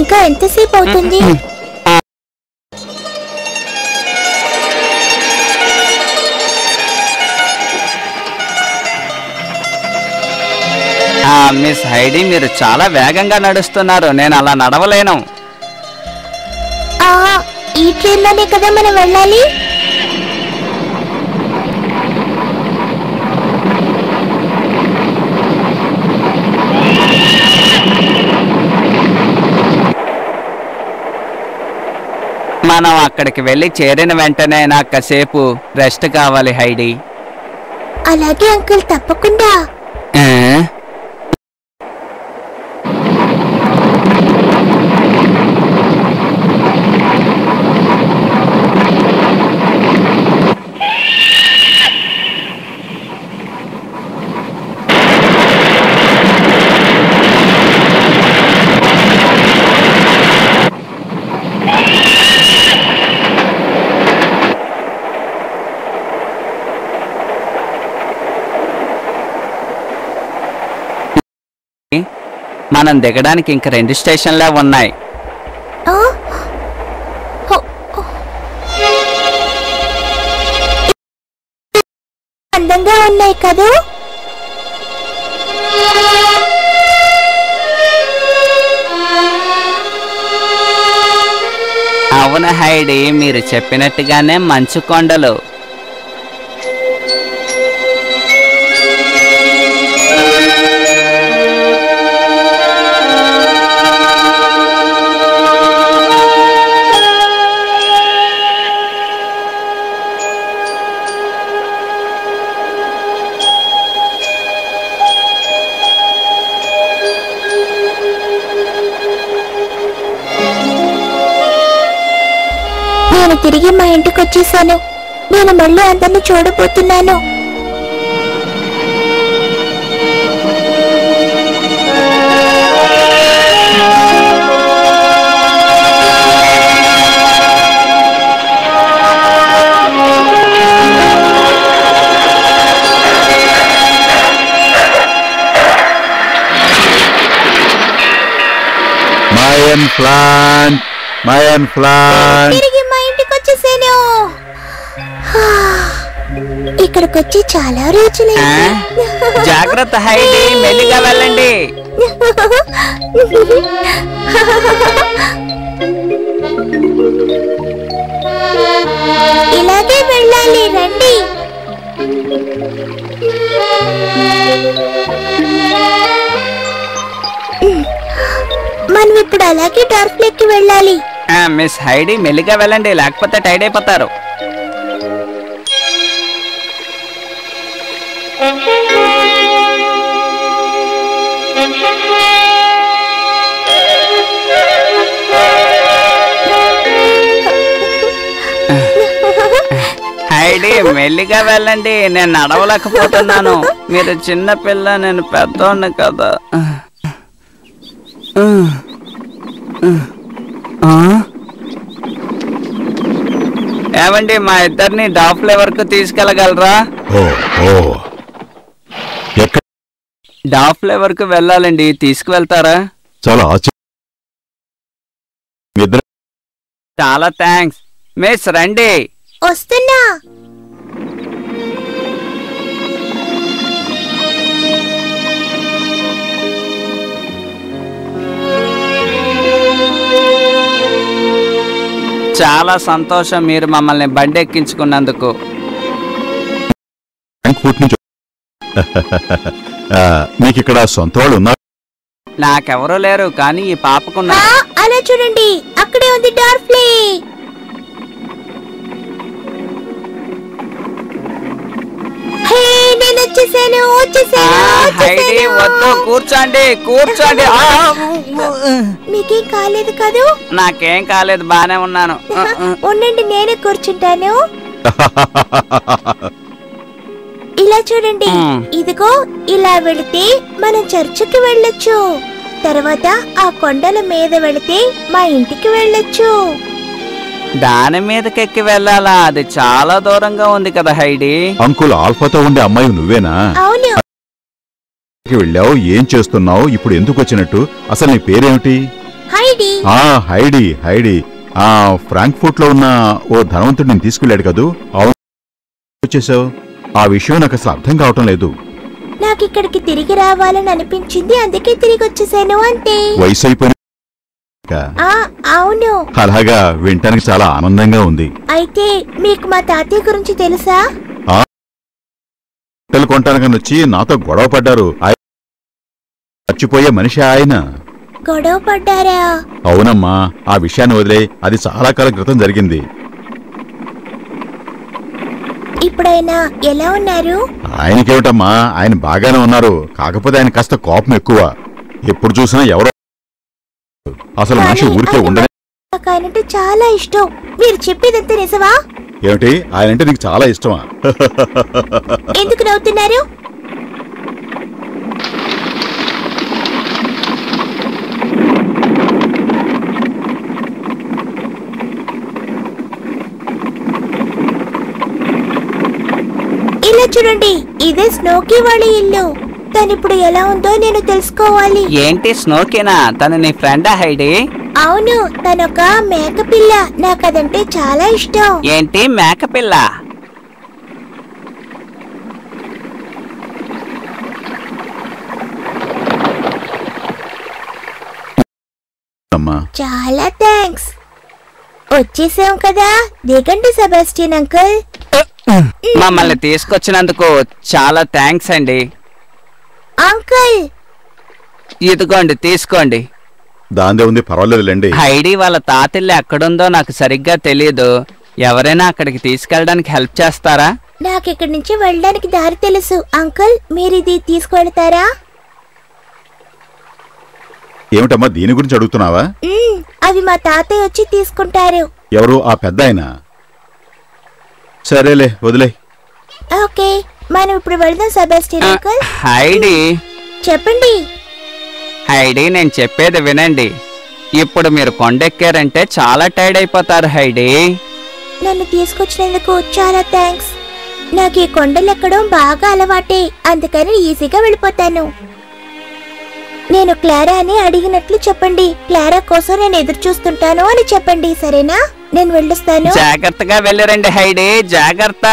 ఇంకా ఎంతసేపు అవుతుంది ఆ, మిస్ హైడీ మీరు చాలా వేగంగా నడుస్తున్నారు నేను అలా నడవలేను ఆ, ఈ ట్రైన్లోనే కదా మనం వెళ్ళాలి మనం అక్కడికి వెళ్ళి చేరిన వెంటనే నాకు కాసేపు రెస్ట్ కావాలి హైడీ అలాగే అంకుల్ తప్పకుండా ఆ? మనం దిగడానికి ఇంక రెండు స్టేషన్లే ఉన్నాయి ఆ? హో, హో. అందంగా ఉన్నాయి కదూ అవును హైడీ మీరు చెప్పినట్టుగానే మంచు కొండలు నేను తిరిగి మా ఇంటికి వచ్చేసాను నేను మళ్ళీ అందరిని చూడబోతున్నాను మయన్ ప్లాంట్ మయన్ ప్లాంట్ తిరిగి మా ఇంటికి వచ్చేసాను హా, ఇక్కడికి వచ్చి చాలా ఆ? రోజులైంది జాగ్రత్త హైడీ మెల్లిగా వెళ్ళండి ఇలాగే వెళ్ళాలి రండి మనం ఇప్పుడు అలాగే డార్క్ లెక్కి వెళ్ళాలి ఆ, మిస్ హైడీ మెల్లిగా వెళ్ళండి లేకపోతే టైడ్ అయిపోతారు హైడీ మెల్లిగా వెళ్ళండి నేను నడవలేకపోతున్నాను మీరు చిన్న పిల్ల నేను పెద్దోడిని కదా ఆ? ఏమండి మా ఇద్దరిని డాఫ్లే వరకు తీసుకెళ్ళగలరా ఓ ఓ ఎక్కడ డాఫ్లే వరకు వెళ్ళాలండి తీసుకువెళ్తారా చాలా ఆశ్చర్యం మీ ఇద్దరు చాలా థ్యాంక్స్ మిస్ రండి వస్తున్నా చాలా సంతోషం మీరు మమ్మల్ని బండి ఎక్కించుకున్నందుకు ఫ్రాంక్ఫర్ట్ నుంచి ఆ, మీకు ఇక్కడ సొంత వాళ్ళు ఉన్నారు నాకెవరూ లేరు కానీ ఈ పాపకున్న ఆ, అలా చూడండి అక్కడే ఉంది డార్ఫ్లే హే నేను వచ్చేసాను ఆ, వచ్చేసాను హైడీ వద్దు వచ్చేసాను కూర్చోండి కూర్చోండి ఆ! మీకేం కాలేదు కదూ నాకేం కాలేదు బానే ఉన్నాను ఆ, ఆ. ఉండండి నేనే కూర్చుంటాను ఇలా చూడండి మ్. ఇదిగో ఇలా వెళితే మనం చర్చికి వెళ్ళొచ్చు తర్వాత ఆ కొండల మీద వెళితే మా ఇంటికి వెళ్ళొచ్చు దాని మీదకెక్కి వెళ్ళాలా అది చాలా దూరంగా ఉంది కదా హైడీ అంకుల్ ఆల్ఫాతో ఉండే అమ్మాయి నువ్వేనా అవును వెళ్ళావు ఏం చేస్తున్నావు ఇప్పుడు ఎందుకు వచ్చినట్టు అసలు నీ పేరేమిటి హైడి ఆ హైడి హైడి ఆ ఫ్రాంక్ఫర్ట్ లో ఉన్న ఓ ధనవంతుడిని తీసుకెళ్ళాడు కదూ అవును వచ్చేసావు ఆ విషయం నాకు అసలు అర్థం కావటం లేదు నాకు ఇక్కడికి తిరిగి రావాలని అనిపించింది అందుకే తిరిగి వచ్చేసాను అంతే వయసు అయిపోయిన ఆ అవును అలాగా వినటానికి చాలా ఆనందంగా ఉంది అయితే మీకు మా తాతయ్య గురించి తెలుసా బట్టలు కొనటానికని వచ్చి నాతో గొడవ పడ్డారు ఆయన చచ్చిపోయే మనిషి ఆయన గొడవ పడ్డారా అవునమ్మా ఆ విషయాన్ని వదిలే అది చాలా కాలం క్రితం జరిగింది ఇప్పుడైనా ఎలా ఉన్నారు ఆయనకేమిటమ్మా ఆయన బాగానే ఉన్నారు కాకపోతే ఆయన కాస్త కోపం ఎక్కువ ఎప్పుడు చూసినా ఎవరో అసలు మనిషి కానీ ఊరికే ఆయన ఉండనే నాకు ఆయనంటే చాలా ఇష్టం మీరు చెప్పేదంతా నిజమా ఏమిటి ఆయనంటే నీకు చాలా ఇష్టమా ఎందుకు నవ్వుతున్నారు ఇలా చూడండి ఇదే స్నోకీ వాళ్ళ ఇల్లు తనిప్పుడు ఎలా ఉందో నేను తెలుసుకోవాలి ఏంటి స్నోకేనా తను నీ ఫ్రెండా హైడి అవును తనొక మేకపిల్ల నాకదంటే చాలా ఇష్టం ఏంటి మేకపిల్ల అమ్మా చాలా థ్యాంక్స్ వచ్చేసాం కదా దిగండి సెబాస్టియన్ అంకుల్ మమ్మల్ని తీసుకొచ్చినందుకు చాలా థ్యాంక్స్ అండి అంకుల్ ఇదిగోండి తీసుకోండి దాందే ఉంది పర్వాలేదులేండి హైడి వాళ్ళ తాతిల్లు ఎక్కడుందో నాకు సరిగ్గా తెలియదు ఎవరైనా అక్కడికి తీసుకెళ్ళడానికి హెల్ప్ చేస్తారా నాకు ఇక్కడి నుంచి వెళ్ళడానికి దారి తెలుసు అంకుల్ మీరు ఇది తీసుకువెళ్తారా ఏమిటమ్మా దీని గురించి అడుగుతున్నావా మ్మ్, అవి మా తాతయ్య వచ్చి తీసుకుంటారు ఎవరు ఆ పెద్ద ఆయన సరేలే వదిలే ఓకే మనం ఇప్పుడు వెళ్దాం సెబాస్టియన్ అంకుల్ హైడి చెప్పండి హైడి నేను చెప్పేది వినండి ఇప్పుడు మీరు కొండెక్కారంటే చాలా టైర్డ్ అయిపోతారు హైడి నన్ను తీసుకొచ్చినందుకు చాలా థ్యాంక్స్ నాకు ఈ కొండలు ఎక్కడం బాగా అలవాటే అందుకని ఈజీగా వెళ్ళిపోతాను నేను క్లారా అని అడిగినట్లు చెప్పండి క్లారా కోసం నేను ఎదురు చూస్తుంటాను అని చెప్పండి సరేనా నేను వెళ్ళొస్తాను జాగ్రత్తగా వెళ్ళరండి హైడి జాగ్రత్త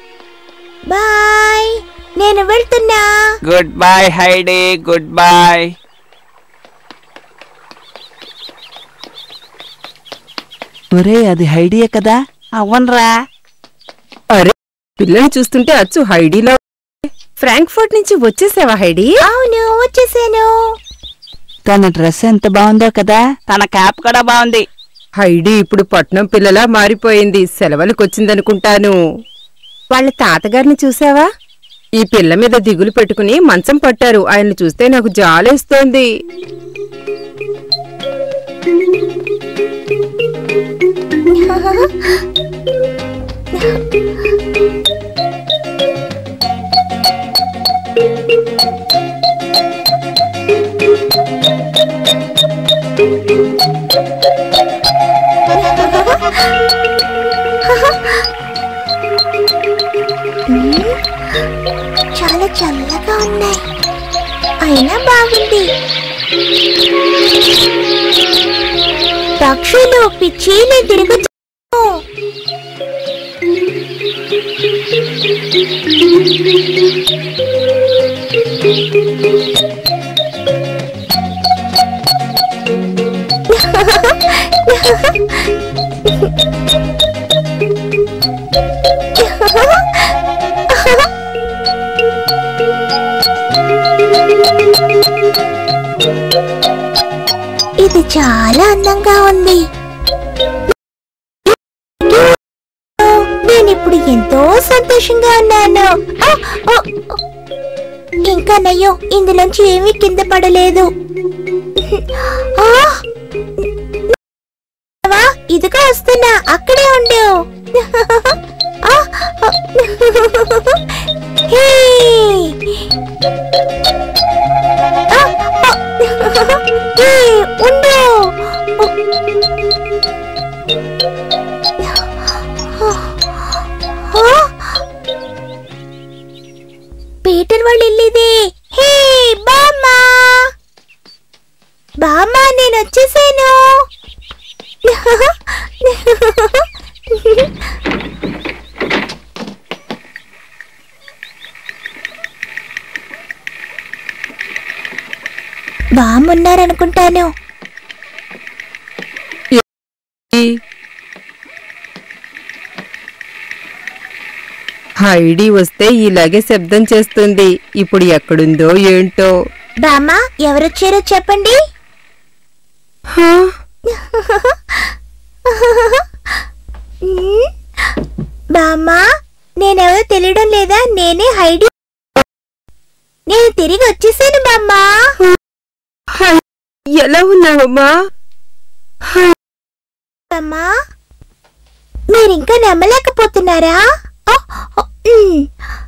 బాయ్ నేను వెళ్తున్నా good bye Heidi good bye ఒరే అది హైడియే కదా అవునరా అరే పిల్లని చూస్తుంటే అచ్చు హైడీలో ఫ్రాంక్ఫర్ట్ నుంచి వచ్చేసావా హైడీ అవును వచ్చేసాను తన డ్రెస్ ఎంత బాగుందో కదా తన క్యాప్ కూడా బాగుంది హైడీ ఇప్పుడు పట్నం పిల్లలా మారిపోయింది సెలవులకు వచ్చిందనుకుంటాను వాళ్ళ తాతగారిని చూసావా ఈ పిల్ల మీద దిగులు పెట్టుకుని మంచం పట్టారు ఆయన్ని చూస్తే నాకు జాలేస్తోంది చాలా చల్లగా ఉన్నాయి అయినా బాగుంది పక్షులు పిచ్చి నేను తిరుగు ఇది చాలా అందంగా ఉంది నేను ఇప్పుడు ఎంతో సంతోషంగా ఉన్నాను ఆ, ఆ, ఇంకా నయ్యో ఇందులోంచి ఏమీ కింద పడలేదు ఆ! వా, ఇదిగో వస్తున్నా అక్కడే ఉండు ఆ, ఆ. హే! ఆ, ఆ. హే, ఉండు ఆ? పీటర్ వాళ్ళ ఇల్లు ఇది హే బామ్మా బామ్మా నేను వచ్చేసాను బామ్మున్నారనుకుంటాను హైడీ వస్తే ఇలాగే శబ్దం చేస్తుంది ఇప్పుడు ఎక్కడుందో ఏంటో బామ్మా ఎవరొచ్చారో చెప్పండి హా? మ్మ్. బామ్మా నేనెవరో తెలియడం లేదా నేనే హైడి నేను తిరిగి వచ్చేసాను బామ్మా హై, ఎలా ఉన్నావమ్మా హై, బామ్మా మీరింకా నమ్మలేకపోతున్నారా ఓ, ఓ, మ్మ్.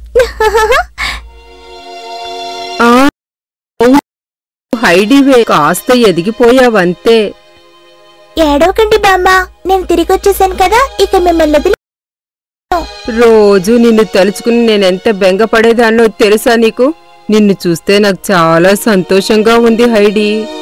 ఆ, అవును, హైడీవే కాస్త ఎదిగిపోయావంతే ఏడవకండి బామ్మా నేను తిరిగి వచ్చేసాను కదా ఇక మిమ్మల్ని వదిలి రోజు నిన్ను తలుచుకుని నేనెంత బెంగపడేదాన్నో తెలుసా నీకు నిన్ను చూస్తే నాకు చాలా సంతోషంగా ఉంది హైడీ